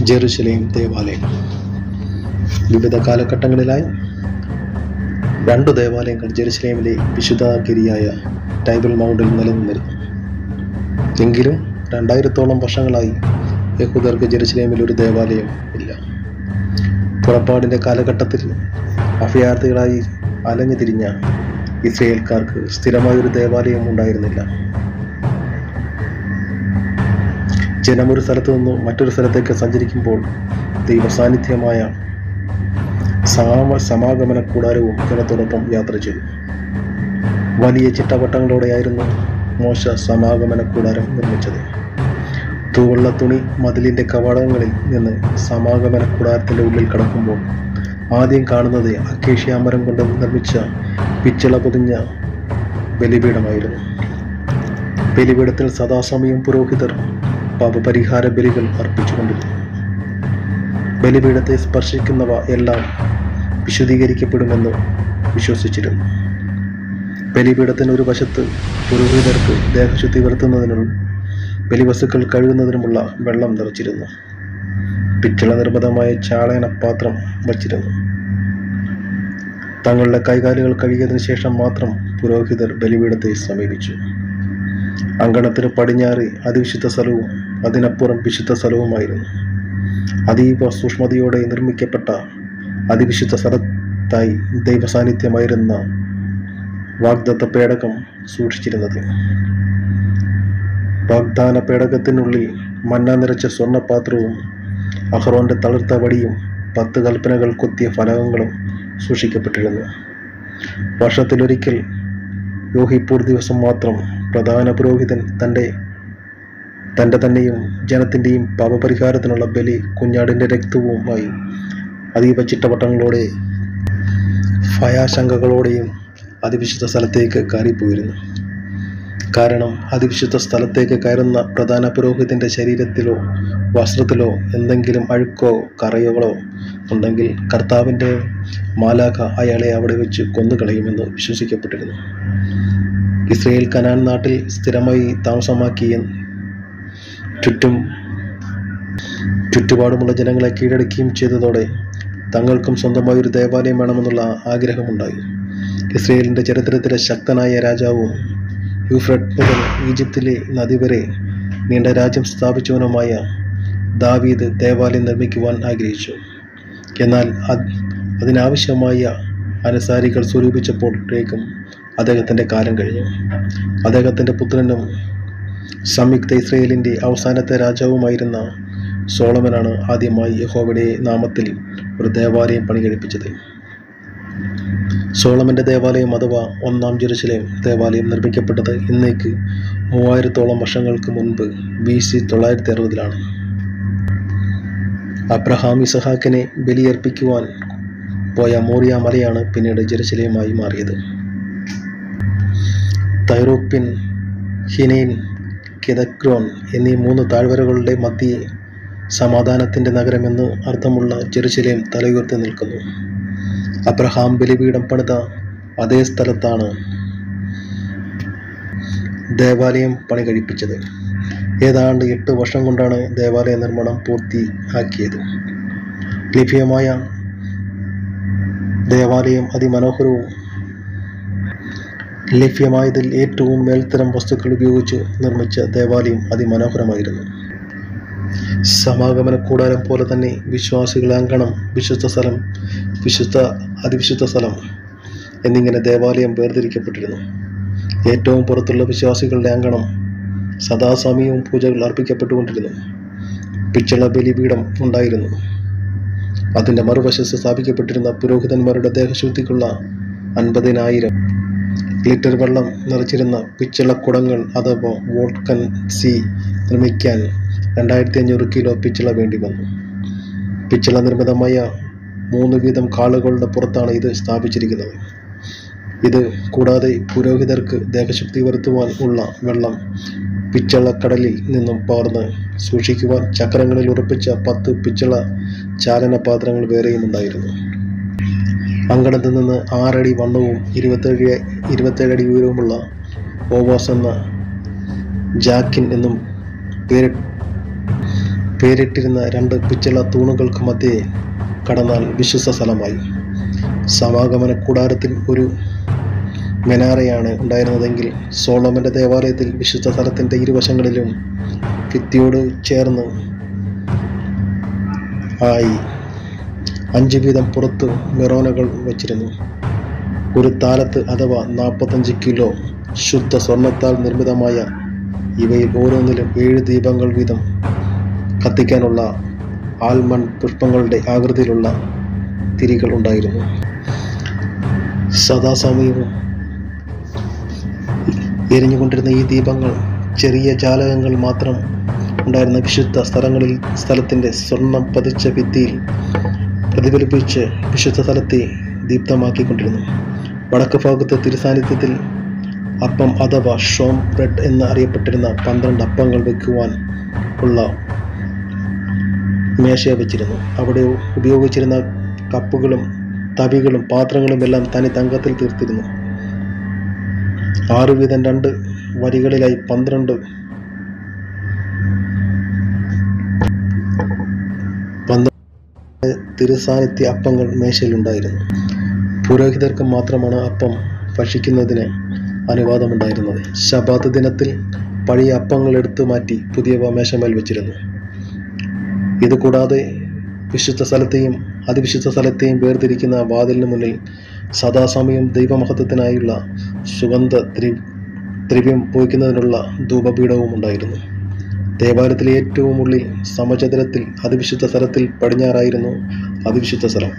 Jerusalem ദേവാലയം വിവിധ കാലഘട്ടങ്ങളിലായി രണ്ടു ദേവാലയങ്ങൾ ജെറുസലേമിലെ വിശുദ്ധഗിരിയായ ടൈബിൾ മൗണ്ടിൽ നിലനിന്നിരുന്നു എങ്കിലും രണ്ടായിരത്തോളം വർഷങ്ങളായി യഹൂദർക്ക് ജെറുസലേമിൽ ഒരു ദേവാലയം ഇല്ല പുറപ്പാടിൻ്റെ കാലഘട്ടത്തിൽ അഭയാർത്ഥികളായി അലഞ്ഞു തിരിഞ്ഞ ഇസ്രയേൽക്കാർക്ക് സ്ഥിരമായൊരു ദേവാലയം ഉണ്ടായിരുന്നില്ല ജനം ഒരു സ്ഥലത്തു നിന്ന് മറ്റൊരു സ്ഥലത്തേക്ക് സഞ്ചരിക്കുമ്പോൾ ദൈവസാന്നിധ്യമായ സാമ സമാഗമന കൂടാരവും ജനത്തോടൊപ്പം യാത്ര ചെയ്തു വലിയ ചിട്ടവട്ടങ്ങളോടെയായിരുന്നു മോശ സമാഗമന കൂടാരം നിർമ്മിച്ചത് തൂവെള്ള തുണി മതിലിൻ്റെ കവാടങ്ങളിൽ നിന്ന് സമാഗമന കൂടാരത്തിൻ്റെ ഉള്ളിൽ കടക്കുമ്പോൾ ആദ്യം കാണുന്നത് അക്കേഷ്യാമരം കൊണ്ട് നിർമ്മിച്ച പിച്ചള പൊതിഞ്ഞ ബലിപീഠമായിരുന്നു ബലിപീഠത്തിൽ സദാസമയം പുരോഹിതർ പാപപരിഹാര ബലികൾ അർപ്പിച്ചുകൊണ്ടിരുന്നു ബലിപീഠത്തെ സ്പർശിക്കുന്നവ എല്ലാം വിശുദ്ധീകരിക്കപ്പെടുമെന്ന് വിശ്വസിച്ചിരുന്നു ബലിപീഠത്തിന് ഒരു വശത്ത് പുരോഹിതർക്ക് ദേഹശുദ്ധി വരുത്തുന്നതിനും ബലിവസ്തുക്കൾ കഴുകുന്നതിനുമുള്ള വെള്ളം നിറച്ചിരുന്നു പിച്ചള നിർമ്മിതമായ ചാളയന പാത്രം വച്ചിരുന്നു തങ്ങളുടെ കൈകാലുകൾ കഴുകിയതിനു ശേഷം മാത്രം പുരോഹിതർ ബലിപീഠത്തെ സമീപിച്ചു അങ്കണത്തിന് പടിഞ്ഞാറ് അതിവിശുദ്ധ സ്ഥലവും അതിനപ്പുറം വിശുദ്ധ സ്ഥലവുമായിരുന്നു അതീവ സൂക്ഷ്മതയോടെ നിർമ്മിക്കപ്പെട്ട അതിവിശുദ്ധ സ്ഥലത്തായി ദൈവസാന്നിധ്യമായിരുന്ന വാഗ്ദത്ത പേടകം സൂക്ഷിച്ചിരുന്നത് വാഗ്ദാന പേടകത്തിനുള്ളിൽ മന്ന നിറച്ച സ്വർണ്ണപാത്രവും അഹ്റോന്റെ തളിർത്ത വടിയും പത്ത് കൽപ്പനകൾ കൊത്തിയ ഫലകങ്ങളും സൂക്ഷിക്കപ്പെട്ടിരുന്നു വർഷത്തിലൊരിക്കൽ യോഹിപ്പൂർ ദിവസം മാത്രം പ്രധാന പുരോഹിതൻ തൻ്റെ തൻ്റെ തന്നെയും ജനത്തിൻ്റെയും പാപപരിഹാരത്തിനുള്ള ബലി കുഞ്ഞാടിൻ്റെ രക്തവുമായി അതീവ ചിട്ടവട്ടങ്ങളോടെ ഭയാശങ്കകളോടെയും അതിവിശുദ്ധ സ്ഥലത്തേക്ക് കയറിപ്പോയിരുന്നു കാരണം അതിവിശുദ്ധ സ്ഥലത്തേക്ക് കയറുന്ന പ്രധാന പുരോഹിതൻ്റെ ശരീരത്തിലോ വസ്ത്രത്തിലോ എന്തെങ്കിലും അഴുക്കോ കറയോകളോ ഉണ്ടെങ്കിൽ കർത്താവിൻ്റെ മാലാഖ അയാളെ അവിടെ വെച്ച് കൊന്നുകളയുമെന്ന് വിശ്വസിക്കപ്പെട്ടിരുന്നു ഇസ്രയേൽ കനാൻ നാട്ടിൽ സ്ഥിരമായി താമസമാക്കിയ ചുറ്റും ചുറ്റുപാടുമുള്ള ജനങ്ങളെ കീഴടക്കുകയും ചെയ്തതോടെ തങ്ങൾക്കും സ്വന്തമായി ഒരു ദേവാലയം വേണമെന്നുള്ള ആഗ്രഹമുണ്ടായി ഇസ്രയേലിൻ്റെ ചരിത്രത്തിലെ ശക്തനായ രാജാവും യൂഫ്രട്ട് മുതൽ ഈജിപ്തിലെ നദി വരെ നീണ്ട രാജ്യം സ്ഥാപിച്ചവനുമായ ദാവീദ് ദേവാലയം നിർമ്മിക്കുവാൻ ആഗ്രഹിച്ചു എന്നാൽ അത് അതിനാവശ്യമായ അനുസാരികൾ സ്വരൂപിച്ചപ്പോഴേക്കും അദ്ദേഹത്തിൻ്റെ കാലം കഴിഞ്ഞു അദ്ദേഹത്തിൻ്റെ പുത്രനും സംയുക്ത ഇസ്രയേലിൻ്റെ അവസാനത്തെ രാജാവുമായിരുന്ന സോളമനാണ് ആദ്യമായി യഹോവയുടെ നാമത്തിൽ ഒരു ദേവാലയം പണി കഴിപ്പിച്ചത് സോളമൻ്റെ ദേവാലയം അഥവാ ഒന്നാം ജെറുസലേം ദേവാലയം നിർമ്മിക്കപ്പെട്ടത് ഇന്നേക്ക് മൂവായിരത്തോളം വർഷങ്ങൾക്ക് മുൻപ് ബി സി തൊള്ളായിരത്തി അറുപതിലാണ് അബ്രഹാം ഇസഹാക്കിനെ ബലിയർപ്പിക്കുവാൻ പോയ മോറിയ മലയാണ് പിന്നീട് ജെറുസലേമായി മാറിയത് തൈറോപ്യൻ ഹിനൈൻ കിതക്രോൻ എന്നീ മൂന്ന് താഴ്വരകളുടെ മധ്യേ സമാധാനത്തിൻ്റെ നഗരമെന്ന് അർത്ഥമുള്ള ജെറുസലേം തലയുയർത്തി നിൽക്കുന്നു അബ്രഹാം ബലിപീഠം പണിത അതേ സ്ഥലത്താണ് ദേവാലയം പണി കഴിപ്പിച്ചത് ഏതാണ്ട് എട്ട് വർഷം കൊണ്ടാണ് ദേവാലയ നിർമ്മാണം പൂർത്തിയാക്കിയത് ലഭ്യമായ ദേവാലയം അതിമനോഹരവും ലഭ്യമായതിൽ ഏറ്റവും മേൽത്തരം വസ്തുക്കൾ ഉപയോഗിച്ച് നിർമ്മിച്ച ദേവാലയം അതിമനോഹരമായിരുന്നു സമാഗമന കൂടാരം പോലെ തന്നെ വിശ്വാസികളെ അങ്കണം വിശുദ്ധ സ്ഥലം വിശുദ്ധ അതിവിശുദ്ധ സ്ഥലം എന്നിങ്ങനെ ദേവാലയം വേർതിരിക്കപ്പെട്ടിരുന്നു ഏറ്റവും പുറത്തുള്ള വിശ്വാസികളുടെ അങ്കണം സദാസമയവും പൂജകൾ അർപ്പിക്കപ്പെട്ടുകൊണ്ടിരുന്നു പിച്ചള ബലിപീഠം ഉണ്ടായിരുന്നു അതിൻ്റെ മറുവശത്ത് സ്ഥാപിക്കപ്പെട്ടിരുന്ന പുരോഹിതന്മാരുടെ ദേഹശുദ്ധിക്കുള്ള അൻപതിനായിരം ലിറ്റർ വെള്ളം നിറച്ചിരുന്ന പിച്ചള കുടങ്ങൾ അഥവാ വോൾക്കൻ സി നിർമ്മിക്കാൻ രണ്ടായിരത്തി അഞ്ഞൂറ് കിലോ പിച്ചള വേണ്ടി വന്നു പിച്ചള നിർമ്മിതമായ മൂന്ന് വീതം കാളുകളുടെ പുറത്താണ് ഇത് സ്ഥാപിച്ചിരിക്കുന്നത് ഇത് കൂടാതെ പുരോഹിതർക്ക് ദേഹശക്തി വരുത്തുവാൻ ഉള്ള വെള്ളം പിച്ചളക്കടലിൽ നിന്നും പകർന്ന് സൂക്ഷിക്കുവാൻ ചക്രങ്ങളിൽ ഉറപ്പിച്ച പത്ത് പിച്ചള ചാലന പാത്രങ്ങൾ വേറെയും ഉണ്ടായിരുന്നു അങ്കണത്തിൽ നിന്ന് ആറടി വണ്ണവും ഇരുപത്തേഴ് ഇരുപത്തേഴ് അടി ഉയരവുമുള്ള ഓവാസ് എന്ന ജാക്കിൻ എന്നും പേര് പേരിട്ടിരുന്ന രണ്ട് പിച്ചള തൂണുകൾക്ക് മധ്യേ കടന്നാൽ വിശ്വസ സ്ഥലമായി സമാഗമന കൂടാരത്തിൽ ഒരു മെനാറയാണ് ഉണ്ടായിരുന്നതെങ്കിൽ സോളമന്റെ ദേവാലയത്തിൽ വിശുദ്ധ സ്ഥലത്തിന്റെ ഇരുവശങ്ങളിലും ഭിത്തിയോട് ചേർന്ന് ആയി അഞ്ച് വീതം പുറത്ത് മിറോനകൾ വച്ചിരുന്നു ഒരു താലത്ത് അഥവാ നാൽപ്പത്തഞ്ച് കിലോ ശുദ്ധ സ്വർണത്താൽ നിർമ്മിതമായ ഇവയിൽ ഓരോന്നിലും ഏഴ് ദീപങ്ങൾ വീതം കത്തിക്കാനുള്ള ആൽമൺ പുഷ്പങ്ങളുടെ ആകൃതിയിലുള്ള തിരികൾ ഉണ്ടായിരുന്നു സദാസമയവും എരിഞ്ഞുകൊണ്ടിരുന്ന ഈ ദീപങ്ങൾ ചെറിയ ജാലകങ്ങൾ മാത്രം ഉണ്ടായിരുന്ന വിശുദ്ധ സ്ഥലങ്ങളിൽ സ്ഥലത്തിൻ്റെ സ്വർണം പതിച്ച ഭിത്തിയിൽ പ്രതിഫലിപ്പിച്ച് വിശുദ്ധ സ്ഥലത്തെ ദീപ്തമാക്കിക്കൊണ്ടിരുന്നു വടക്ക് ഭാഗത്ത് തിരുസാന്നിധ്യത്തിൽ അപ്പം അഥവാ ഷോം ബ്രെഡ് എന്ന് അറിയപ്പെട്ടിരുന്ന പന്ത്രണ്ട് അപ്പങ്ങൾ വയ്ക്കുവാൻ ഉള്ള മേശ വെച്ചിരുന്നു അവിടെ ഉപയോഗിച്ചിരുന്ന കപ്പുകളും തവികളും പാത്രങ്ങളും എല്ലാം തനി തങ്കത്തിൽ തീർത്തിരുന്നു ആറ് വീതം രണ്ട് വരികളിലായി പന്ത്രണ്ട് പന്ത്രണ്ട് തിരുസാന്നിധ്യ അപ്പങ്ങൾ മേശയിലുണ്ടായിരുന്നു പുരോഹിതർക്ക് മാത്രമാണ് അപ്പം ഭക്ഷിക്കുന്നതിന് അനുവാദമുണ്ടായിരുന്നത് ശബാത്ത് ദിനത്തിൽ പഴയ അപ്പങ്ങൾ എടുത്തു മാറ്റി പുതിയവ മേശമേൽ വെച്ചിരുന്നു ഇതുകൂടാതെ വിശുദ്ധ സ്ഥലത്തെയും അതിവിശുദ്ധ സ്ഥലത്തെയും വേർതിരിക്കുന്ന വാതിലിന് മുന്നിൽ സദാസമയം ദൈവമഹത്വത്തിനായുള്ള സുഗന്ധ ദ്രി ദ്രവ്യം പോയിക്കുന്നതിനുള്ള ധൂപപീഠവും ഉണ്ടായിരുന്നു ദേവാലയത്തിലെ ഏറ്റവും ഉള്ളിൽ സമചതുരത്തിൽ അതിവിശുദ്ധ സ്ഥലത്തിൽ പടിഞ്ഞാറായിരുന്നു അതിവിശുദ്ധ സ്ഥലം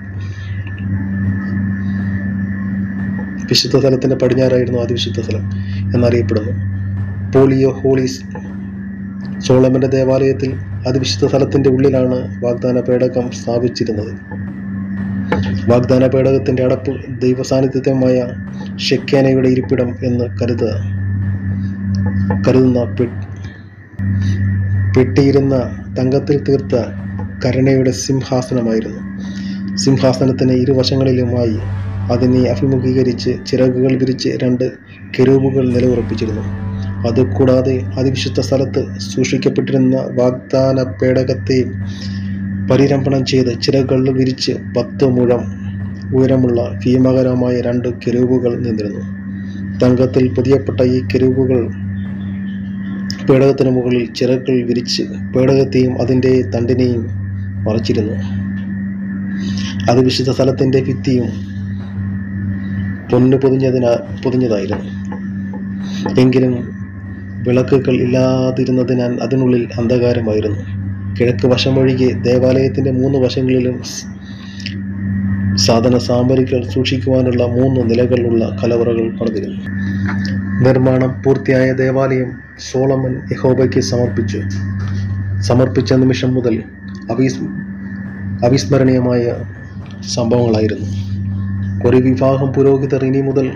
വിശുദ്ധ സ്ഥലത്തിന്റെ പടിഞ്ഞാറായിരുന്നു അതിവിശുദ്ധ സ്ഥലം എന്നറിയപ്പെടുന്നു പോളിയോ ഹോളീസ് സോളമന്റെ ദേവാലയത്തിൽ അതിവിശുദ്ധ സ്ഥലത്തിന്റെ ഉള്ളിലാണ് വാഗ്ദാന പേടകം സ്ഥാപിച്ചിരുന്നത് വാഗ്ദാന പേടകത്തിന്റെ അടപ്പ് ദൈവസാന്നിധ്യമായ ഷെക്കേനയുടെ ഇരിപ്പിടം എന്ന് കരുത കരുതുന്ന പെ- പെട്ടിയിരുന്ന തങ്കത്തിൽ തീർത്ത കരുണയുടെ സിംഹാസനമായിരുന്നു സിംഹാസനത്തിന് ഇരുവശങ്ങളിലുമായി അതിനെ അഭിമുഖീകരിച്ച് ചിറകുകൾ വിരിച്ച് രണ്ട് കെരൂബുകൾ നിലയുറപ്പിച്ചിരുന്നു അതുകൂടാതെ അതിവിശുദ്ധ സ്ഥലത്ത് സൂക്ഷിക്കപ്പെട്ടിരുന്ന വാഗ്ദാന പേടകത്തെ പരിരംഭണം ചെയ്ത് ചിറകുകൾ വിരിച്ച് പത്ത് മുഴം ഉയരമുള്ള ഭീമകരമായ രണ്ട് കെരൂബുകൾ നിന്നിരുന്നു തങ്കത്തിൽ പൊതിയപ്പെട്ട ഈ കെരൂബുകൾ പേടകത്തിന് മുകളിൽ ചിറകുകൾ വിരിച്ച് പേടകത്തെയും അതിൻ്റെ തണ്ടിനെയും മറച്ചിരുന്നു അത് വിശുദ്ധ സ്ഥലത്തിൻ്റെ ഭിത്തിയും പൊന്നു പൊതിഞ്ഞതിനാ പൊതിഞ്ഞതായിരുന്നു എങ്കിലും വിളക്കുകൾ ഇല്ലാതിരുന്നതിനാൽ അതിനുള്ളിൽ അന്ധകാരമായിരുന്നു കിഴക്ക് വശമൊഴികെ ദേവാലയത്തിൻ്റെ മൂന്ന് വശങ്ങളിലും സ്- സാധന സാമഗ്രികൾ സൂക്ഷിക്കുവാനുള്ള മൂന്ന് നിലകളുള്ള കലവറകൾ പണിതിരുന്നു നിർമ്മാണം പൂർത്തിയായ ദേവാലയം സോളമൻ യഹോബയ്ക്ക് സമർപ്പിച്ചു സമർപ്പിച്ച നിമിഷം മുതൽ അവിസ് അവിസ്മരണീയമായ സംഭവങ്ങളായിരുന്നു ഒരു വിഭാഗം പുരോഹിതർ ഇനി മുതൽ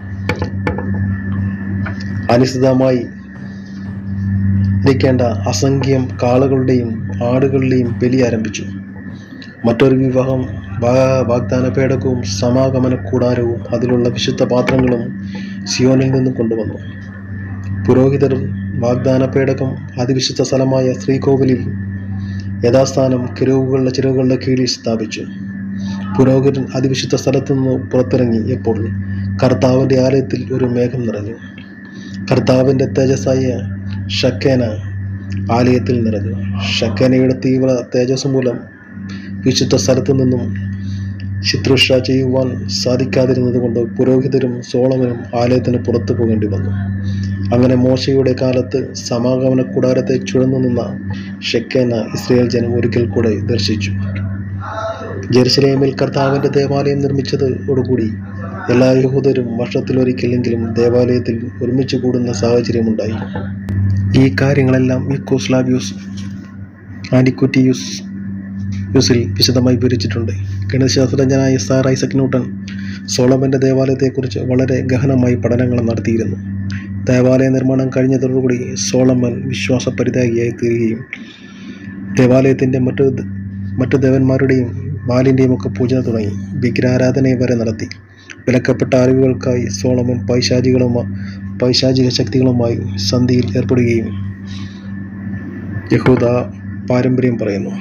അനുസൃതമായി ഇരിക്കേണ്ട അസംഖ്യം കാളുകളുടെയും ആടുകളുടെയും ബലി ആരംഭിച്ചു മറ്റൊരു വിവാഹം വാ- വാഗ്ദാന പേടകവും സമാഗമന കൂടാരവും അതിലുള്ള വിശുദ്ധ പാത്രങ്ങളും സിയോനിൽ നിന്നും കൊണ്ടുവന്നു പുരോഹിതർ വാഗ്ദാന പേടകം അതിവിശുദ്ധ സ്ഥലമായ ശ്രീകോവിലിൽ യഥാസ്ഥാനം കിരുവുകളുടെ ചിറകുകളുടെ കീഴിൽ സ്ഥാപിച്ചു പുരോഹിതൻ അതിവിശുദ്ധ സ്ഥലത്തു നിന്ന് പുറത്തിറങ്ങി എപ്പോൾ കർത്താവിൻ്റെ ആലയത്തിൽ ഒരു മേഘം നിറഞ്ഞു കർത്താവിൻ്റെ തേജസ്സായ ഷക്കേന ആലയത്തിൽ നിറഞ്ഞു ഷക്കേനയുടെ തീവ്ര തേജസ് മൂലം വിശുദ്ധ സ്ഥലത്തു നിന്നും ശുശ്രൂഷ ചെയ്യുവാൻ സാധിക്കാതിരുന്നത് കൊണ്ട് പുരോഹിതരും സോളമനും ആലയത്തിന് പുറത്തു പോകേണ്ടി വന്നു അങ്ങനെ മോശയുടെ കാലത്ത് സമാഗമന കൂടാരത്തെ ചുഴന്നു നിന്ന ഷെക്കേന ഇസ്രയേൽ ജനം ഒരിക്കൽ കൂടെ ദർശിച്ചു ജെറുസലേമിൽ കർത്താവിൻ്റെ ദേവാലയം നിർമ്മിച്ചതോടുകൂടി എല്ലാ യഹൂദരും വർഷത്തിലൊരിക്കലെങ്കിലും ദേവാലയത്തിൽ ഒരുമിച്ച് കൂടുന്ന സാഹചര്യമുണ്ടായി ഈ കാര്യങ്ങളെല്ലാം ഇക്കോസ്ലാവിയൂസ് ആൻറ്റിക്വിറ്റിയൂസ് യൂസിൽ വിശദമായി വിവരിച്ചിട്ടുണ്ട് ഗണിതശാസ്ത്രജ്ഞനായ സാർ ഐസക് ന്യൂട്ടൺ സോളമൻ്റെ ദേവാലയത്തെക്കുറിച്ച് വളരെ ഗഹനമായി പഠനങ്ങൾ നടത്തിയിരുന്നു ദേവാലയ നിർമ്മാണം കഴിഞ്ഞതോടുകൂടി സോളമൻ വിശ്വാസ പരിത്യാഗിയായി തീരുകയും ദേവാലയത്തിൻ്റെ മറ്റു ദ- മറ്റു ദേവന്മാരുടെയും ബാലിൻ്റെയും ഒക്കെ പൂജ തുടങ്ങി വിഗ്രഹാരാധനയെ വരെ നടത്തി വിലക്കപ്പെട്ട അറിവുകൾക്കായി സോളമൻ പൈശാചികളുമ പൈശാചിക ശക്തികളുമായി സന്ധിയിൽ ഏർപ്പെടുകയും യഹൂദ പാരമ്പര്യം പറയുന്നു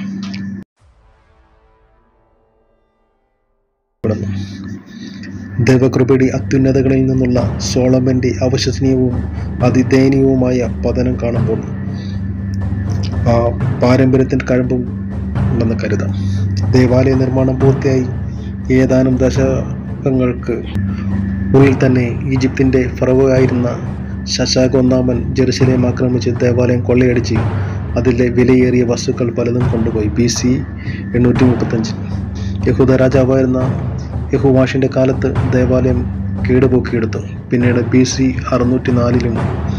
ദേവകൃപയുടെ അത്യുന്നതകളിൽ നിന്നുള്ള സോളമന്റെ അവിശ്വസനീയവും അതിദയനീയവുമായ പതനം കാണുമ്പോൾ ആ പാരമ്പര്യത്തിൽ കഴമ്പും ഉണ്ടെന്ന് കരുതാം ദേവാലയ നിർമ്മാണം പൂർത്തിയായി ഏതാനും ദശകങ്ങൾക്ക് ഉള്ളിൽ തന്നെ ഈജിപ്തിൻ്റെ ഫറവയായിരുന്ന ശശാക ഒന്നാമൻ ജെറുസലേം ആക്രമിച്ച് ദേവാലയം കൊള്ളയടിച്ച് അതിലെ വിലയേറിയ വസ്തുക്കൾ പലതും കൊണ്ടുപോയി ബി സി എണ്ണൂറ്റി മുപ്പത്തഞ്ചിൽ യഹൂദ രാജാവായിരുന്ന യഹുവാഷിൻ്റെ കാലത്ത് ദേവാലയം കേടുപോക്കിയെടുത്തു പിന്നീട് ബി സി അറുന്നൂറ്റി നാലിലും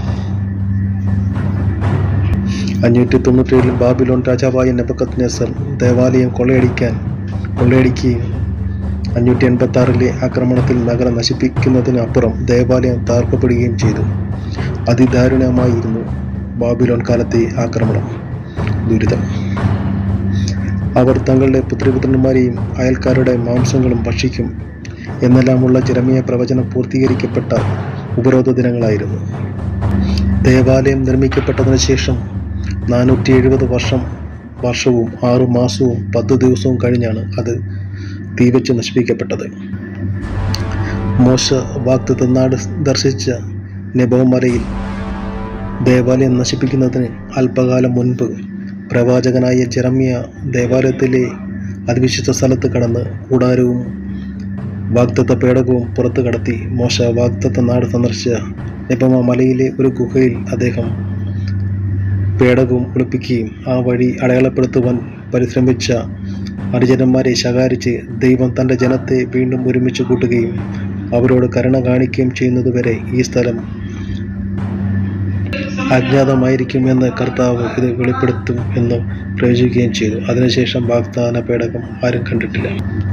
അഞ്ഞൂറ്റി തൊണ്ണൂറ്റേഴിൽ ബാബിലോൺ രാജാവായ നെബക്കത്ത് നെസർ ദേവാലയം കൊള്ളയടിക്കാൻ കൊള്ളയടിക്കുകയും അഞ്ഞൂറ്റി എൺപത്തി ആറിലെ ആക്രമണത്തിൽ നഗരം നശിപ്പിക്കുന്നതിനപ്പുറം ദേവാലയം തകർക്കപ്പെടുകയും ചെയ്തു അതിദാരുണമായിരുന്നു ബാബിലോൺ കാലത്തെ ആക്രമണം ദുരിതം അവർ തങ്ങളുടെ പുത്രപുത്രന്മാരെയും അയൽക്കാരുടെ മാംസങ്ങളും ഭക്ഷിക്കും എന്നെല്ലാമുള്ള ജെറമിയ പ്രവചനം പൂർത്തീകരിക്കപ്പെട്ട ഉപരോധ ദിനങ്ങളായിരുന്നു ദേവാലയം നിർമ്മിക്കപ്പെട്ടതിന് ശേഷം നാനൂറ്റി എഴുപത് വർഷം വർഷവും ആറു മാസവും പത്ത് ദിവസവും കഴിഞ്ഞാണ് അത് തീവച്ച് നശിപ്പിക്കപ്പെട്ടത് മോശ വാക്തത്വ നാട് ദർശിച്ച നെബോ മലയിൽ ദേവാലയം നശിപ്പിക്കുന്നതിന് അല്പകാലം മുൻപ് പ്രവാചകനായ ജെറമ്യ ദേവാലയത്തിലെ അതിവിശുദ്ധ സ്ഥലത്ത് കടന്ന് കൂടാരവും വാഗ്ദത്ത പേടകവും പുറത്തു കടത്തി മോശ വാഗ്ദത്ത നാട് സന്ദർശിച്ച നെബമ മലയിലെ ഒരു ഗുഹയിൽ അദ്ദേഹം പേടകവും ഒളിപ്പിക്കുകയും ആ വഴി അടയാളപ്പെടുത്തുവാൻ പരിശ്രമിച്ച അനുജനന്മാരെ ശകാരിച്ച് ദൈവം തൻ്റെ ജനത്തെ വീണ്ടും ഒരുമിച്ച് കൂട്ടുകയും അവരോട് കരുണ കാണിക്കുകയും ചെയ്യുന്നതുവരെ ഈ സ്ഥലം അജ്ഞാതമായിരിക്കുമെന്ന് കർത്താവ് ഇത് വെളിപ്പെടുത്തും എന്ന് പ്രവചിക്കുകയും ചെയ്തു അതിനുശേഷം വാഗ്ദാന പേടകം ആരും കണ്ടിട്ടില്ല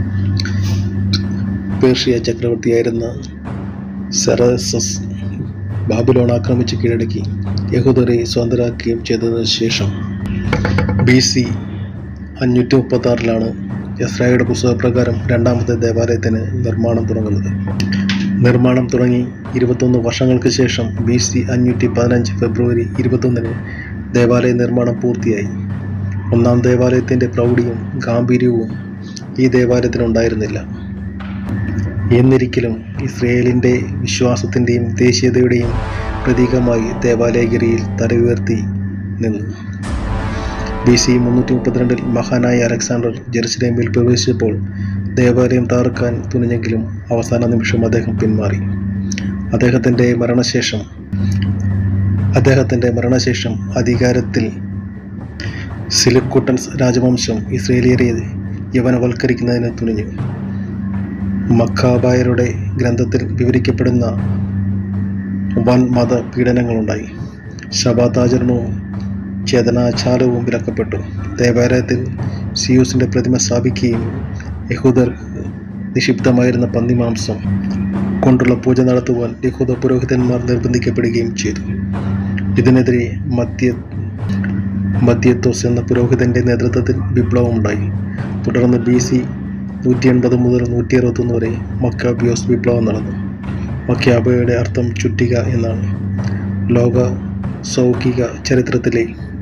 പേർഷ്യ ചക്രവർത്തിയായിരുന്ന സെറസസ് ബാബിലോൺ ആക്രമിച്ച് കീഴടക്കി യഹൂദരെ സ്വതന്ത്രരാക്കുകയും ചെയ്തതിനു ശേഷം ബി സി അഞ്ഞൂറ്റി മുപ്പത്തി ആറിലാണ് യസ്രായുടെ പുസ്തകപ്രകാരം രണ്ടാമത്തെ ദേവാലയത്തിന് നിർമ്മാണം തുടങ്ങുന്നത് നിർമ്മാണം തുടങ്ങി ഇരുപത്തൊന്ന് വർഷങ്ങൾക്ക് ശേഷം ബി സി അഞ്ഞൂറ്റി പതിനഞ്ച് ഫെബ്രുവരി ഇരുപത്തൊന്നിന് ദേവാലയ നിർമ്മാണം പൂർത്തിയായി ഒന്നാം ദേവാലയത്തിൻ്റെ പ്രൗഢിയും ഗാംഭീര്യവും ഈ ദേവാലയത്തിനുണ്ടായിരുന്നില്ല എന്നിരിക്കലും ഇസ്രയേലിൻ്റെ വിശ്വാസത്തിൻ്റെയും ദേശീയതയുടെയും പ്രതീകമായി ദേവാലയഗിരിയിൽ തല ഉയർത്തി നിന്നു ബി സി മുന്നൂറ്റി മുപ്പത്തിരണ്ടിൽ മഹാനായ അലക്സാണ്ടർ ജെറുസലേമിൽ പ്രവേശിച്ചപ്പോൾ ദേവാലയം തകർക്കാൻ തുനിഞ്ഞെങ്കിലും അവസാന നിമിഷം അദ്ദേഹം പിന്മാറി അദ്ദേഹത്തിൻ്റെ മരണശേഷം അദ്ദേഹത്തിൻ്റെ മരണശേഷം അധികാരത്തിൽ സിലിക്കുട്ടൻസ് രാജവംശം ഇസ്രേലിയരെ യവനവൽക്കരിക്കുന്നതിന് തുനിഞ്ഞു മക്കാബായരുടെ ഗ്രന്ഥത്തിൽ വിവരിക്കപ്പെടുന്ന വൻ മത പീഡനങ്ങളുണ്ടായി ശബാതാചരണവും ചേതനാചാരവും വിലക്കപ്പെട്ടു ദേവാലയത്തിൽ സിയൂസിൻ്റെ പ്രതിമ സ്ഥാപിക്കുകയും യഹൂദർ നിക്ഷിപ്തമായിരുന്ന പന്നിമാംസം കൊണ്ടുള്ള പൂജ നടത്തുവാൻ യഹൂദ പുരോഹിതന്മാർ നിർബന്ധിക്കപ്പെടുകയും ചെയ്തു ഇതിനെതിരെ മധ്യ മധ്യത്തോസ് എന്ന പുരോഹിതന്റെ നേതൃത്വത്തിൽ വിപ്ലവമുണ്ടായി തുടർന്ന് ബി സി നൂറ്റി എൺപത് മുതൽ നൂറ്റി അറുപത്തൊന്ന് വരെ മക്കാബിയോസ് വിപ്ലവം നടന്നു മക്കാബയുടെ അർത്ഥം ചുറ്റിക എന്നാണ് ലോക സൗകിക ചരിത്രത്തിലെ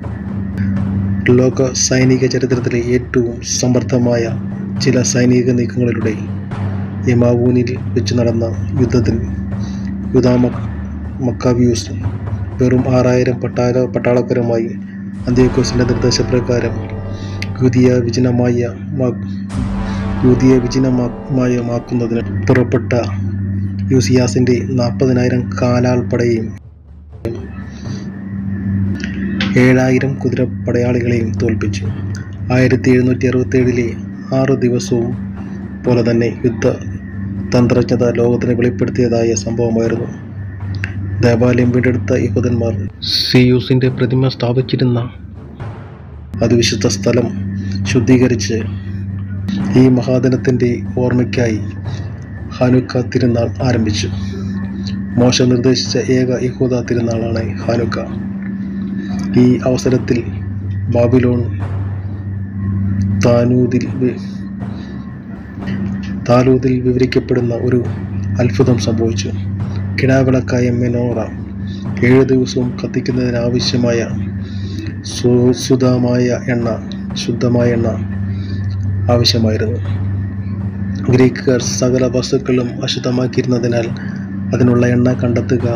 ലോക സൈനിക ചരിത്രത്തിലെ ഏറ്റവും സമർത്ഥമായ ചില സൈനിക നീക്കങ്ങളിലൂടെ യമാവൂനിൽ വെച്ച് നടന്ന യുദ്ധത്തിൽ യുദാമ മക്കാബിയൂസ് വെറും ആറായിരം പട്ടാള പട്ടാളക്കാരുമായി അന്ത്യോക്കോസിൻ്റെ നിർദ്ദേശപ്രകാരം യുദിയ വിജനമായ യുദിയ വിജനമാക്കുന്നതിന് പുറപ്പെട്ട യൂസിയാസിൻ്റെ നാൽപ്പതിനായിരം കാലാൾപ്പടയെയും ഏഴായിരം കുതിരപ്പടയാളികളെയും തോൽപ്പിച്ചു ആയിരത്തി എഴുന്നൂറ്റി അറുപത്തേഴിലെ ആറ് ദിവസവും പോലെ തന്നെ യുദ്ധ തന്ത്രജ്ഞത ലോകത്തിന് വെളിപ്പെടുത്തിയതായ സംഭവമായിരുന്നു ദേവാലയം വീണ്ടെടുത്ത യഹൂദന്മാർ സിയൂസിൻ്റെ പ്രതിമ സ്ഥാപിച്ചിരുന്ന അതിവിശുദ്ധ സ്ഥലം ശുദ്ധീകരിച്ച് ഈ മഹാദിനത്തിൻ്റെ ഓർമ്മയ്ക്കായി ഹാനുക്ക തിരുനാൾ ആരംഭിച്ചു മോശ നിർദ്ദേശിച്ച ഏക യഹൂദ തിരുനാളാണ് ഹാനുക്ക ഈ അവസരത്തിൽ ബാബിലോൺ താനൂതിൽ വി- താലൂതിൽ വിവരിക്കപ്പെടുന്ന ഒരു അത്ഭുതം സംഭവിച്ചു കിടാവിളക്കായ മെനോറ ഏഴ് ദിവസവും കത്തിക്കുന്നതിനാവശ്യമായ സുശുദ്ധമായ എണ്ണ ശുദ്ധമായ എണ്ണ ആവശ്യമായിരുന്നു ഗ്രീക്കുകാർ സകല വസ്തുക്കളും അശുദ്ധമാക്കിയിരുന്നതിനാൽ അതിനുള്ള എണ്ണ കണ്ടെത്തുക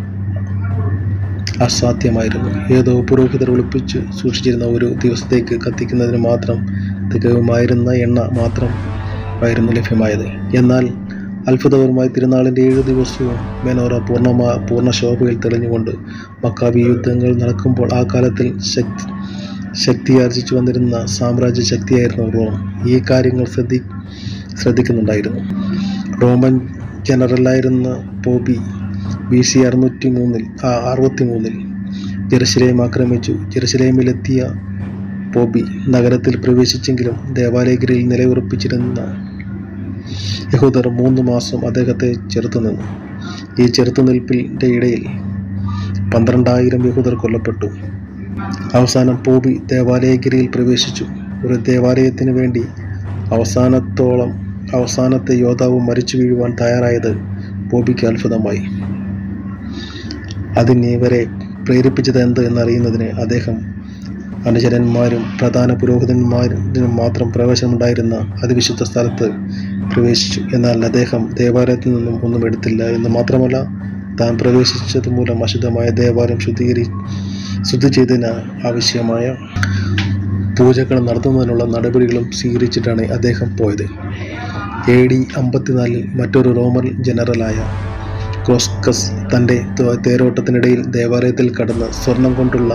അസാധ്യമായിരുന്നു ഏതോ പുരോഹിതർ ഒളിപ്പിച്ച് സൂക്ഷിച്ചിരുന്ന ഒരു ദിവസത്തേക്ക് കത്തിക്കുന്നതിന് മാത്രം തികവുമായിരുന്ന എണ്ണ മാത്രം ആയിരുന്നു ലഭ്യമായത് എന്നാൽ അത്ഭുതകരമായി തിരുനാളിൻ്റെ ഏഴ് ദിവസവും മെനോറ പൂർണ്ണമാ പൂർണ്ണ ശോഭയിൽ തെളിഞ്ഞുകൊണ്ട് മക്കാബി യുദ്ധങ്ങൾ നടക്കുമ്പോൾ ആ കാലത്തിൽ ശക്തി ശക്തിയാർജിച്ചു വന്നിരുന്ന സാമ്രാജ്യ ശക്തിയായിരുന്നു റോം ഈ കാര്യങ്ങൾ ശ്രദ്ധി ശ്രദ്ധിക്കുന്നുണ്ടായിരുന്നു റോമൻ ജനറലായിരുന്ന പോബി ബി സി അറുന്നൂറ്റി മൂന്നിൽ അറുപത്തി മൂന്നിൽ ജെറുസലേം ആക്രമിച്ചു ജെറുസലേമിലെത്തിയ പോബി നഗരത്തിൽ പ്രവേശിച്ചെങ്കിലും ദേവാലയഗിരിയിൽ നിലയുറപ്പിച്ചിരുന്ന യഹൂദർ മൂന്ന് മാസം അദ്ദേഹത്തെ ചെറുത്തുനിന്നു ഈ ചെറുത്തുനിൽപ്പിൻ്റെ ഇടയിൽ പന്ത്രണ്ടായിരം യഹൂദർ കൊല്ലപ്പെട്ടു അവസാനം പോബി ദേവാലയഗിരിയിൽ പ്രവേശിച്ചു ഒരു ദേവാലയത്തിന് വേണ്ടി അവസാനത്തോളം അവസാനത്തെ യോദ്ധാവ് മരിച്ചു വീഴുവാൻ തയ്യാറായത് ബോബിക്ക് അത്ഭുതമായി അതിന് ഇവരെ പ്രേരിപ്പിച്ചത് എന്ത് എന്നറിയുന്നതിന് അദ്ദേഹം അനുചരന്മാരും പ്രധാന പുരോഹിതന്മാരും മാത്രം പ്രവേശനമുണ്ടായിരുന്ന അതിവിശുദ്ധ സ്ഥലത്ത് പ്രവേശിച്ചു എന്നാൽ അദ്ദേഹം ദേവാലയത്തിൽ നിന്നും ഒന്നും എടുത്തില്ല എന്ന് മാത്രമല്ല താൻ പ്രവേശിച്ചത് മൂലം അശുദ്ധമായ ദേവാലയം ശുദ്ധീകരി ശുദ്ധി ചെയ്തതിന് ആവശ്യമായ പൂജകൾ നടത്തുന്നതിനുള്ള നടപടികളും സ്വീകരിച്ചിട്ടാണ് അദ്ദേഹം പോയത് എ ഡി അമ്പത്തിനാലിൽ മറ്റൊരു റോമൻ ജനറലായ ക്രോസ്കസ് തൻ്റെ തേരോട്ടത്തിനിടയിൽ ദേവാലയത്തിൽ കടന്ന് സ്വർണം കൊണ്ടുള്ള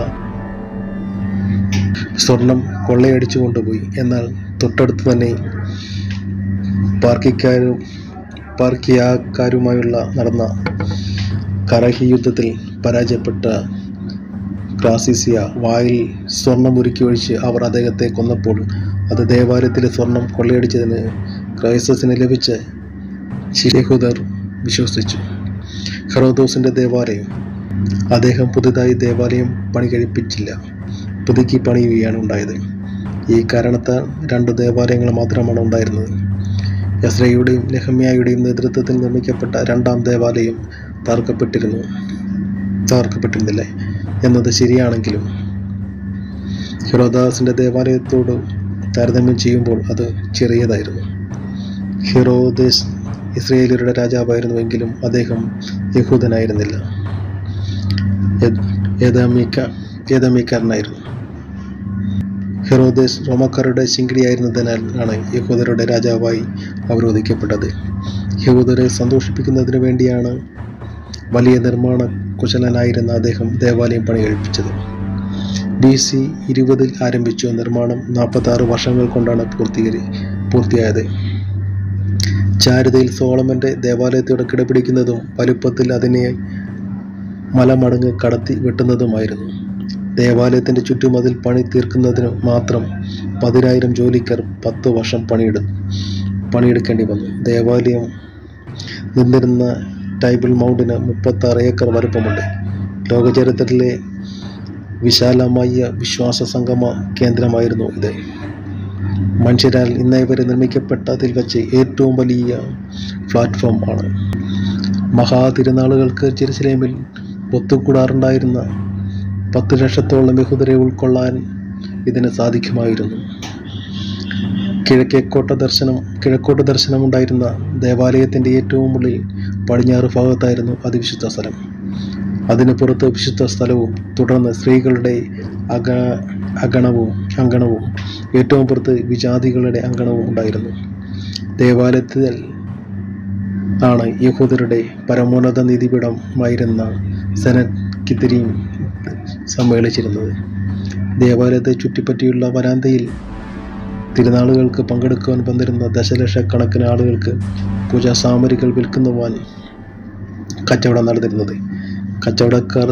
സ്വർണം കൊള്ളയടിച്ചു കൊണ്ടുപോയി എന്നാൽ തൊട്ടടുത്ത് തന്നെ പാർക്കിക്കാരും പാർക്കിയാക്കാരുമായുള്ള നടന്ന കറഹി യുദ്ധത്തിൽ പരാജയപ്പെട്ട ക്രാസിസിയ വായിൽ സ്വർണം ഉരുക്കി ഒഴിച്ച് അവർ അദ്ദേഹത്തെ കൊന്നപ്പോൾ അത് ദേവാലയത്തിലെ സ്വർണം കൊള്ളയടിച്ചതിന് ക്രൈസസിന് ലഭിച്ച ശിരഹുദർ വിശ്വസിച്ചു ഹെറോദോസിൻ്റെ ദേവാലയം അദ്ദേഹം പുതുതായി ദേവാലയം പണി കഴിപ്പിച്ചില്ല പുതുക്കി പണിയുകയാണ് ഉണ്ടായത് ഈ കാരണത്താൽ രണ്ട് ദേവാലയങ്ങൾ മാത്രമാണ് ഉണ്ടായിരുന്നത് യസ്രയുടെയും നെഹമ്യായുടെയും നേതൃത്വത്തിൽ നിർമ്മിക്കപ്പെട്ട രണ്ടാം ദേവാലയം തകർക്കപ്പെട്ടിരുന്നു തകർക്കപ്പെട്ടിരുന്നില്ല എന്നത് ശരിയാണെങ്കിലും ഹെറോദാസിൻ്റെ ദേവാലയത്തോട് താരതമ്യം ചെയ്യുമ്പോൾ അത് ചെറിയതായിരുന്നു ഹെറോദേസ് ഇസ്രയേലിയരുടെ രാജാവായിരുന്നുവെങ്കിലും അദ്ദേഹം യഹൂദനായിരുന്നില്ല ഏതാമിക്ക ഏതാമിക്കാരനായിരുന്നു ഹെറോദേസ് റോമക്കാരുടെ ശിങ്കിടിയായിരുന്നതിനാൽ ആണ് യഹൂദരുടെ രാജാവായി അവരോധിക്കപ്പെട്ടത് യഹൂദരെ സന്തോഷിപ്പിക്കുന്നതിന് വേണ്ടിയാണ് വലിയ നിർമ്മാണ കുശലനായിരുന്ന അദ്ദേഹം ദേവാലയം പണി കഴിപ്പിച്ചത് ബി സി ഇരുപതിൽ ആരംഭിച്ച നിർമ്മാണം നാൽപ്പത്തി ആറ് വർഷങ്ങൾ കൊണ്ടാണ് പൂർത്തീകരി പൂർത്തിയായത് ചാരുതയിൽ സോളമൻ്റെ ദേവാലയത്തോട് കിടപിടിക്കുന്നതും വലുപ്പത്തിൽ അതിനെ മലമടങ്ങ് കടത്തി വെട്ടുന്നതുമായിരുന്നു ദേവാലയത്തിൻ്റെ ചുറ്റുമതിൽ പണി തീർക്കുന്നതിന് മാത്രം പതിനായിരം ജോലിക്കാർ പത്ത് വർഷം പണിയെടു പണിയെടുക്കേണ്ടി വന്നു ദേവാലയം നിന്നിരുന്ന ടൈബിൾ മൗണ്ടിന് മുപ്പത്താറ് ഏക്കർ വലുപ്പമുണ്ട് ലോകചരിത്രത്തിലെ വിശാലമായ വിശ്വാസ സംഗമ കേന്ദ്രമായിരുന്നു ഇത് മനുഷ്യരാൽ ഇന്നേ വരെ നിർമ്മിക്കപ്പെട്ടതിൽ വെച്ച് ഏറ്റവും വലിയ പ്ലാറ്റ്ഫോം ആണ് മഹാതിരുനാളുകൾക്ക് ജെറുസലേമിൽ ഒത്തുകൂടാറുണ്ടായിരുന്ന പത്ത് ലക്ഷത്തോളം യഹൂദരെ ഉൾക്കൊള്ളാൻ ഇതിന് സാധിക്കുമായിരുന്നു കിഴക്കേക്കോട്ട ദർശനം കിഴക്കോട്ട് ദർശനമുണ്ടായിരുന്ന ദേവാലയത്തിൻ്റെ ഏറ്റവും ഉള്ളിൽ പടിഞ്ഞാറ് ഭാഗത്തായിരുന്നു അതിവിശുദ്ധ സ്ഥലം അതിന് പുറത്ത് വിശുദ്ധ സ്ഥലവും തുടർന്ന് സ്ത്രീകളുടെ അഗ അഗണവും അങ്കണവും ഏറ്റവും പുറത്ത് വിജാതികളുടെ അങ്കണവും ഉണ്ടായിരുന്നു ദേവാലയത്തിൽ ആണ് യഹൂദരുടെ പരമോന്നത നീതിപീഠമായിരുന്ന സെനറ്റ് കിത്തിരിയും സമ്മേളിച്ചിരുന്നത് ദേവാലയത്തെ ചുറ്റിപ്പറ്റിയുള്ള വരാന്തയിൽ തിരുനാളുകൾക്ക് പങ്കെടുക്കുവാൻ വന്നിരുന്ന ദശലക്ഷക്കണക്കിന് ആളുകൾക്ക് പൂജാ സാമഗ്രികൾ വിൽക്കുന്നുവാൻ കച്ചവടം നടന്നിരുന്നത് കച്ചവടക്കാർ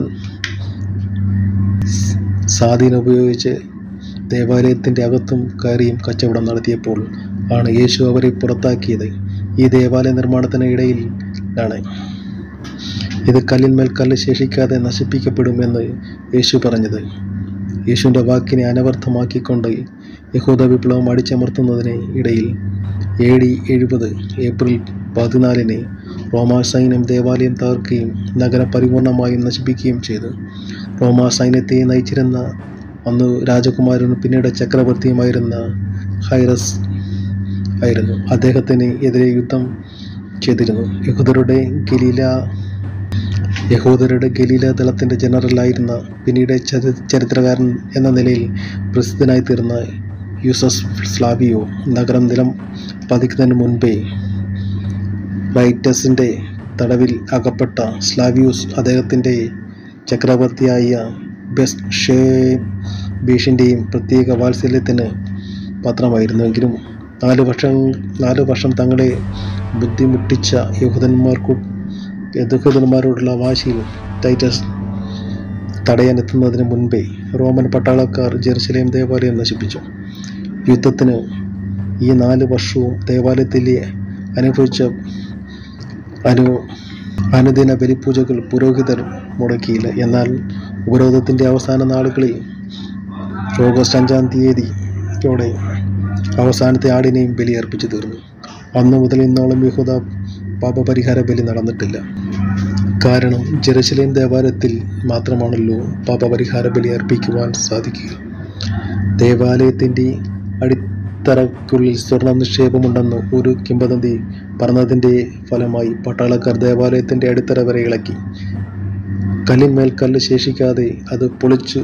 സ്വാധീനം ഉപയോഗിച്ച് ദേവാലയത്തിൻ്റെ അകത്തും കയറിയും കച്ചവടം നടത്തിയപ്പോൾ ആണ് യേശു അവരെ പുറത്താക്കിയത് ഈ ദേവാലയ നിർമ്മാണത്തിന് ഇടയിൽ ആണ് ഇത് കല്ലിന്മേൽ കല്ല് ശേഷിക്കാതെ നശിപ്പിക്കപ്പെടുമെന്ന് യേശു പറഞ്ഞത് യേശുവിൻ്റെ വാക്കിനെ അനവർത്ഥമാക്കിക്കൊണ്ട് യഹൂദ വിപ്ലവം അടിച്ചമർത്തുന്നതിന് ഇടയിൽ എ ഡി എഴുപത് ഏപ്രിൽ പതിനാലിന് റോമാ സൈന്യം ദേവാലയം തകർക്കുകയും നഗരം പരിപൂർണമായും നശിപ്പിക്കുകയും ചെയ്തു റോമാ സൈന്യത്തെ നയിച്ചിരുന്ന അന്ന് രാജകുമാരനും പിന്നീട് ചക്രവർത്തിയുമായിരുന്ന ഹൈറസ് ആയിരുന്നു അദ്ദേഹത്തിന് എതിരെ യുദ്ധം ചെയ്തിരുന്നു യഹൂദരുടെ ഗലീല യഹൂദരുടെ ഗലീല ദളത്തിൻ്റെ ജനറലായിരുന്ന പിന്നീട് ചരി ചരിത്രകാരൻ എന്ന നിലയിൽ പ്രസിദ്ധനായി തീർന്ന യൂസസ് സ്ലാവിയോ നഗരം നിലം പതിക്കുന്നതിന് മുൻപേ വൈറ്റസിൻ്റെ തടവിൽ അകപ്പെട്ട സ്ലാവിയൂസ് അദ്ദേഹത്തിൻ്റെ ചക്രവർത്തിയായ ബെസ്റ്റ് ഷേ ബീഷിൻ്റെയും പ്രത്യേക വാത്സല്യത്തിന് പാത്രമായിരുന്നുവെങ്കിലും നാല് വർഷം നാല് വർഷം തങ്ങളെ ബുദ്ധിമുട്ടിച്ച യഹൂദന്മാർക്കു യഹൂദന്മാരോടുള്ള വാശിയിൽ ടൈറ്റസ് തടയാനെത്തുന്നതിന് മുൻപേ റോമൻ പട്ടാളക്കാർ ജെറുസലേം ദേവാലയം നശിപ്പിച്ചു യുദ്ധത്തിന് ഈ നാല് വർഷവും ദേവാലയത്തിലെ അനുഭവിച്ച അനു അനുദിന ബലിപൂജകൾ പുരോഹിതർ മുടക്കിയില്ല എന്നാൽ ഉപരോധത്തിൻ്റെ അവസാന നാളുകളിൽ ഓഗസ്റ്റ് അഞ്ചാം തീയതിയോടെ അവസാനത്തെ ആടിനെയും ബലിയർപ്പിച്ചു തീർന്നു അന്നു മുതൽ ഇന്നോളം യഹൂദ പാപപരിഹാര ബലി നടന്നിട്ടില്ല കാരണം ജെറുസലേം ദേവാലയത്തിൽ മാത്രമാണല്ലോ പാപപരിഹാര ബലി അർപ്പിക്കുവാൻ സാധിക്കുക ദേവാലയത്തിൻ്റെ അടിത്തറയ്ക്കുള്ളിൽ സ്വർണ്ണ നിക്ഷേപമുണ്ടെന്ന് ഒരു കിംവദന്തി പറഞ്ഞതിൻ്റെ ഫലമായി പട്ടാളക്കാർ ദേവാലയത്തിൻ്റെ അടിത്തറ വരെ ഇളക്കി കല്ലിന്മേൽ കല്ല് ശേഷിക്കാതെ അത് പൊളിച്ചു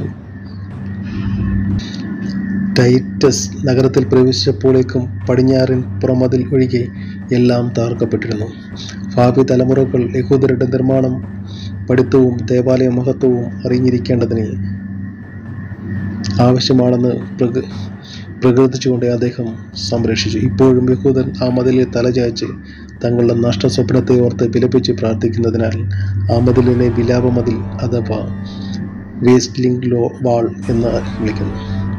ടൈറ്റസ് നഗരത്തിൽ പ്രവേശിച്ചപ്പോഴേക്കും പടിഞ്ഞാറൻ പുറമതിൽ ഒഴികെ എല്ലാം തകർക്കപ്പെട്ടിരുന്നു ഭാവി തലമുറകൾ യഹൂദരുടെ നിർമ്മാണം പഠിത്തവും ദേവാലയ മഹത്വവും അറിഞ്ഞിരിക്കേണ്ടതിന് ആവശ്യമാണെന്ന് പ്രക പ്രകീർത്തിച്ചുകൊണ്ട് അദ്ദേഹം സംരക്ഷിച്ചു ഇപ്പോഴും യഹൂദൻ ആ മതിലിൽ തലചായ്ച്ച് തങ്ങളുടെ നഷ്ടസ്വപ്നത്തെ ഓർത്ത് വിലപിച്ച് പ്രാർത്ഥിക്കുന്നതിനാൽ ആ മതിലിനെ വിലാപമതിൽ അഥവാ വേസ്റ്റ്ലിംഗ് ലോ വാൾ എന്ന് വിളിക്കുന്നു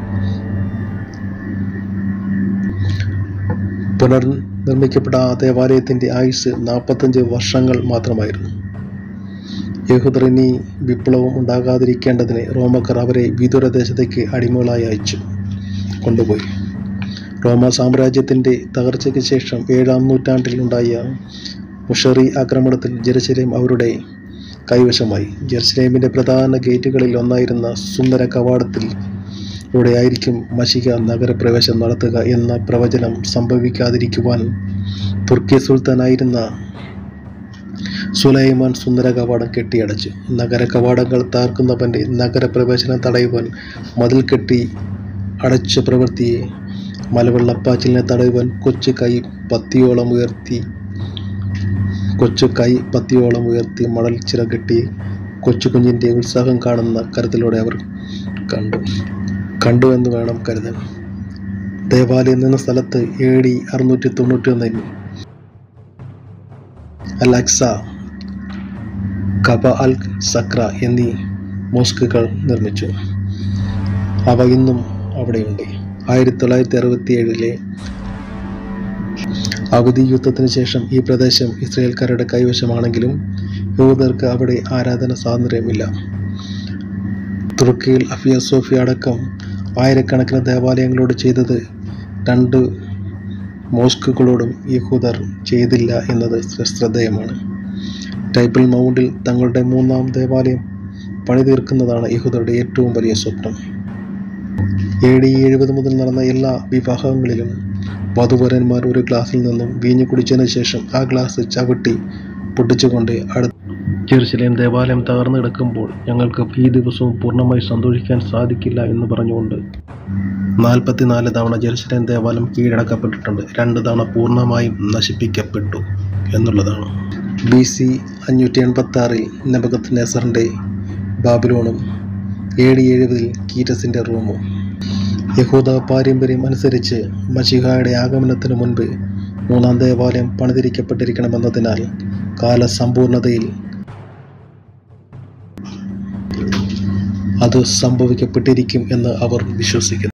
പുനർനിർമ്മിക്കപ്പെട്ട ആ ദേവാലയത്തിൻ്റെ ആയുസ് നാൽപ്പത്തഞ്ച് വർഷങ്ങൾ മാത്രമായിരുന്നു യഹൂദർ ഇനി വിപ്ലവം ഉണ്ടാകാതിരിക്കേണ്ടതിന് റോമക്കാർ അവരെ വിദൂരദേശത്തേക്ക് അടിമകളായി അയച്ചു കൊണ്ടുപോയി റോമ സാമ്രാജ്യത്തിൻ്റെ തകർച്ചയ്ക്ക് ശേഷം ഏഴാം നൂറ്റാണ്ടിൽ ഉണ്ടായ മുഷറി ആക്രമണത്തിൽ ജെറുസലേം അവരുടെ കൈവശമായി ജെറുസലേമിൻ്റെ പ്രധാന ഗേറ്റുകളിൽ ഒന്നായിരുന്ന സുന്ദര കവാടത്തിൽ ആയിരിക്കും മഷിക നഗരപ്രവേശം നടത്തുക എന്ന പ്രവചനം സംഭവിക്കാതിരിക്കുവാൻ തുർക്കി സുൽത്താനായിരുന്ന സുലൈമാൻ സുന്ദര കവാടം കെട്ടിയടച്ചു നഗര കവാടങ്ങൾ താർക്കുന്നവൻ്റെ നഗരപ്രവേശനം തടയുവാൻ മതിൽ കെട്ടി അടച്ച പ്രവൃത്തിയെ മലവെള്ളപ്പാച്ചിലിനെ തടയുവാൻ കൊച്ചു കൈ പത്തിയോളം ഉയർത്തി കൊച്ചു കൈ പത്തിയോളം ഉയർത്തി മണൽ ചിറ കെട്ടി കൊച്ചു കുഞ്ഞിൻ്റെ ഉത്സാഹം കാണുന്ന കരുതലോടെ അവർ കണ്ടു കണ്ടു എന്ന് വേണം കരുതാൻ ദേവാലയം നിന്ന സ്ഥലത്ത് എ ഡി അറുന്നൂറ്റി തൊണ്ണൂറ്റി ഒന്നിൽ അലക്സ കബ അൽ സക്ര എന്നീ മോസ്കുകൾ നിർമ്മിച്ചു അവ ഇന്നും അവിടെയുണ്ട് ആയിരത്തി തൊള്ളായിരത്തി അറുപത്തി ഏഴിലെ അവധി യുദ്ധത്തിന് ശേഷം ഈ പ്രദേശം ഇസ്രയേൽക്കാരുടെ കൈവശമാണെങ്കിലും യഹൂദർക്ക് അവിടെ ആരാധന സ്വാതന്ത്ര്യമില്ല തുർക്കിയിൽ അഫിയ സോഫിയ അടക്കം ആയിരക്കണക്കിന് ദേവാലയങ്ങളോട് ചെയ്തത് രണ്ട് മോസ്കുകളോടും യഹൂദർ ചെയ്തില്ല എന്നത് ശ്രദ്ധേയമാണ് ടൈപ്പിൾ മൗണ്ടിൽ തങ്ങളുടെ മൂന്നാം ദേവാലയം പണിതീർക്കുന്നതാണ് യഹൂദരുടെ ഏറ്റവും വലിയ സ്വപ്നം എ ഡി എഴുപത് മുതൽ നടന്ന എല്ലാ വിവാഹങ്ങളിലും വധുവരന്മാർ ഒരു ഗ്ലാസ്സിൽ നിന്നും വീഞ്ഞു കുടിച്ചതിന് ശേഷം ആ ഗ്ലാസ് ചവിട്ടി പൊട്ടിച്ചുകൊണ്ട് അടുത്ത ജെറുസലേം ദേവാലയം തകർന്നു കിടക്കുമ്പോൾ ഞങ്ങൾക്ക് ഈ ദിവസവും പൂർണ്ണമായി സന്തോഷിക്കാൻ സാധിക്കില്ല എന്ന് പറഞ്ഞുകൊണ്ട് നാൽപ്പത്തിനാല് തവണ ജെറുസലേം ദേവാലയം കീഴടക്കപ്പെട്ടിട്ടുണ്ട് രണ്ട് തവണ പൂർണ്ണമായും നശിപ്പിക്കപ്പെട്ടു എന്നുള്ളതാണ് ബി സി അഞ്ഞൂറ്റി എൺപത്തി ആറിൽ നബകത്ത് നെസറിൻ്റെ ബാബിലോണും എ ഡി എഴുപതിൽ കീറ്റസിൻ്റെ റൂമും യഹൂദ പാരമ്പര്യം അനുസരിച്ച് മഷിഹായുടെ ആഗമനത്തിന് മുൻപ് മൂന്നാം ദേവാലയം പണിതിരിക്കപ്പെട്ടിരിക്കണമെന്നതിനാൽ കാലസമ്പൂർണതയിൽ അത് സംഭവിക്കപ്പെട്ടിരിക്കും എന്ന് അവർ വിശ്വസിക്കുന്നു